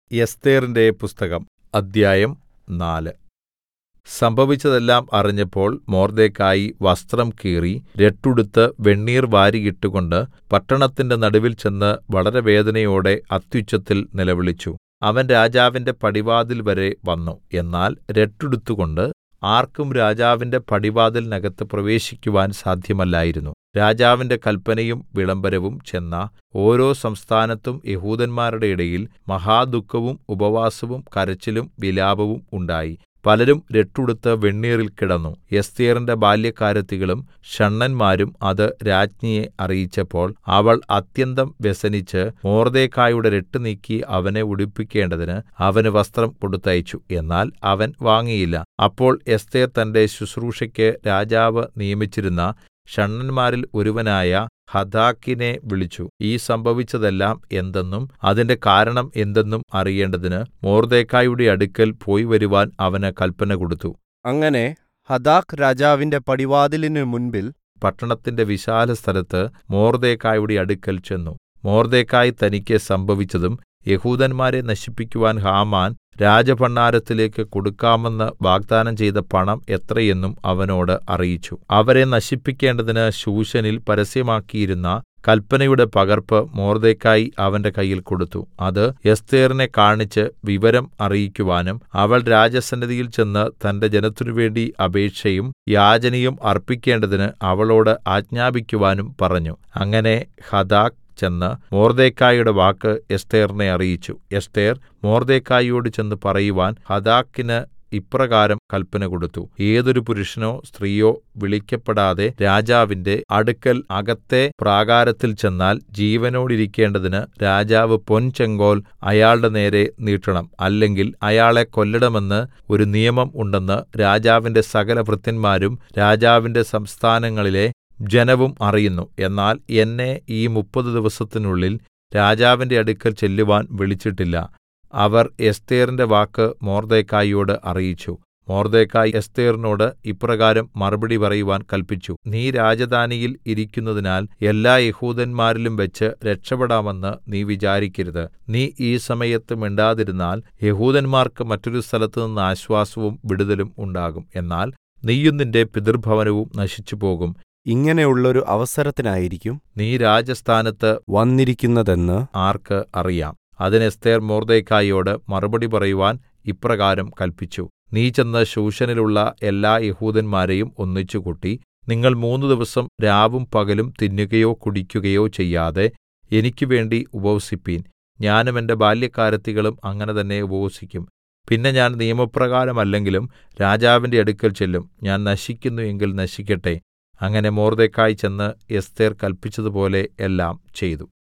എസ്ഥേറിന്റെ പുസ്തകം അദ്ധ്യായം നാല് സംഭവിച്ചതെല്ലാം അറിഞ്ഞപ്പോൾ മൊർദെഖായി വസ്ത്രം കീറി രട്ടുടുത്ത് വെണ്ണീർ വാരിയിട്ടുകൊണ്ട് പട്ടണത്തിന്റെ നടുവിൽ ചെന്ന് വളരെ വേദനയോടെ അത്യുച്ചത്തിൽ നിലവിളിച്ചു അവൻ രാജാവിന്റെ പടിവാതിൽവരെ വന്നു എന്നാൽ രട്ടുടുത്തുകൊണ്ട് ആർക്കും രാജാവിന്റെ പടിവാതിലിനകത്ത് പ്രവേശിക്കുവാൻ സാധ്യമല്ലായിരുന്നു രാജാവിന്റെ കല്പനയും വിളംബരവും ചെന്ന ഓരോ സംസ്ഥാനത്തും യെഹൂദന്മാരുടെ ഇടയിൽ മഹാദുഃഖവും ഉപവാസവും കരച്ചിലും വിലാപവും ഉണ്ടായി പലരും രട്ടുടുത്ത് വെണ്ണീറിൽ കിടന്നു എസ്ഥേറിന്റെ ബാല്യക്കാരത്തികളും ഷണ്ഡന്മാരും അത് രാജ്ഞിയെ അറിയിച്ചപ്പോൾ അവൾ അത്യന്തം വ്യസനിച്ച് മൊർദെഖായിയുടെ രട്ട് നീക്കി അവനെ ഉടുപ്പിക്കേണ്ടതിന് അവന് വസ്ത്രം കൊടുത്തയച്ചു എന്നാൽ അവൻ വാങ്ങിയില്ല അപ്പോൾ എസ്ഥേർ തന്റെ ശുശ്രൂഷയ്ക്ക് രാജാവ് നിയമിച്ചിരുന്ന ഷണ്ഡന്മാരിൽ ഒരുവനായ ഹഥാക്കിനെ വിളിച്ചു ഈ സംഭവിച്ചതെല്ലാം എന്തെന്നും അതിന്റെ കാരണം എന്തെന്നും അറിയേണ്ടതിന് മൊർദെഖായിയുടെ അടുക്കൽ പോയിവരുവാൻ അവന് കല്പന കൊടുത്തു അങ്ങനെ ഹഥാക്ക് രാജാവിന്റെ പടിവാതിലിന് മുൻപിൽ പട്ടണത്തിന്റെ വിശാലസ്ഥലത്ത് മൊർദെഖായിയുടെ അടുക്കൽ ചെന്നു മൊർദെഖായി തനിക്ക് സംഭവിച്ചതും യെഹൂദന്മാരെ നശിപ്പിക്കുവാൻ ഹാമാൻ രാജഭണ്ഡാരത്തിലേക്ക് കൊടുക്കാമെന്ന് വാഗ്ദാനം ചെയ്ത പണം എത്രയെന്നും അവനോട് അറിയിച്ചു അവരെ നശിപ്പിക്കേണ്ടതിന് ശൂശനിൽ പരസ്യമാക്കിയിരുന്ന കല്പനയുടെ പകർപ്പ് മൊർദെഖായി അവന്റെ കയ്യിൽ കൊടുത്തു അത് എസ്ഥേറിനെ കാണിച്ച് വിവരം അറിയിക്കുവാനും അവൾ രാജസന്നിധിയിൽ ചെന്ന് തന്റെ ജനത്തിനുവേണ്ടി അപേക്ഷയും യാചനയും അർപ്പിക്കേണ്ടതിന് അവളോട് ആജ്ഞാപിക്കുവാനും പറഞ്ഞു അങ്ങനെ ഹഥാക്ക് ചെന്ന് മൊർദെഖായിയുടെ വാക്ക് എസ്ഥേറിനെ അറിയിച്ചു എസ്ഥേർ മൊർദെഖായിയോട് ചെന്ന് പറയുവാൻ ഹഥാക്കിന് ഇപ്രകാരം കല്പന കൊടുത്തു ഏതൊരു പുരുഷനോ സ്ത്രീയോ വിളിക്കപ്പെടാതെ രാജാവിന്റെ അടുക്കൽ അകത്തെ പ്രാകാരത്തിൽ ചെന്നാൽ ജീവനോടിരിക്കേണ്ടതിന് രാജാവ് പൊൻചെങ്കോൽ അയാളുടെ നേരെ നീട്ടണം അല്ലെങ്കിൽ അയാളെ കൊല്ലണമെന്ന് ഒരു നിയമം ഉണ്ടെന്ന് രാജാവിന്റെ സകല ഭൃത്യന്മാരും രാജാവിന്റെ സംസ്ഥാനങ്ങളിലെ ജനവും അറിയുന്നു എന്നാൽ എന്നെ ഈ മുപ്പത് ദിവസത്തിനുള്ളിൽ രാജാവിന്റെ അടുക്കൽ ചെല്ലുവാൻ വിളിച്ചിട്ടില്ല അവർ എസ്ഥേറിന്റെ വാക്ക് മൊർദെഖായിയോട് അറിയിച്ചു മൊർദെഖായി എസ്ഥേറിനോട് ഇപ്രകാരം മറുപടി പറയുവാൻ കല്പിച്ചു നീ രാജധാനിയിൽ ഇരിക്കുന്നതിനാൽ എല്ലാ യഹൂദന്മാരിലും വെച്ച് രക്ഷപ്പെടാമെന്ന് നീ വിചാരിക്കരുത് നീ ഈ സമയത്ത് മിണ്ടാതിരുന്നാൽ യഹൂദന്മാർക്ക് മറ്റൊരു സ്ഥലത്തുനിന്ന് ആശ്വാസവും വിടുതലും ഉണ്ടാകും എന്നാൽ നീയും നിന്റെ പിതൃഭവനവും നശിച്ചുപോകും ഇങ്ങനെയുള്ളൊരു അവസരത്തിനായിരിക്കും നീ രാജസ്ഥാനത്ത് വന്നിരിക്കുന്നതെന്ന് ആർക്ക് അറിയാം അതിന് എസ്ഥേർ മൊർദെഖായിയോട് മറുപടി പറയുവാൻ ഇപ്രകാരം കല്പിച്ചു നീ ചെന്ന് ശൂശനിലുള്ള എല്ലാ യഹൂദന്മാരെയും ഒന്നിച്ചുകൂട്ടി നിങ്ങൾ മൂന്ന് ദിവസം രാവും പകലും തിന്നുകയോ കുടിക്കുകയോ ചെയ്യാതെ എനിക്ക് വേണ്ടി ഉപവസിപ്പീൻ ഞാനും എന്റെ ബാല്യക്കാരത്തികളും അങ്ങനെ തന്നെ ഉപവസിക്കും പിന്നെ ഞാൻ നിയമപ്രകാരമല്ലെങ്കിലും രാജാവിന്റെ അടുക്കൽ ചെല്ലും ഞാൻ നശിക്കുന്നു എങ്കിൽ നശിക്കട്ടെ അങ്ങനെ മൊർദെഖായി ചെന്ന് എസ്ഥേർ കല്പിച്ചതുപോലെ എല്ലാം ചെയ്തു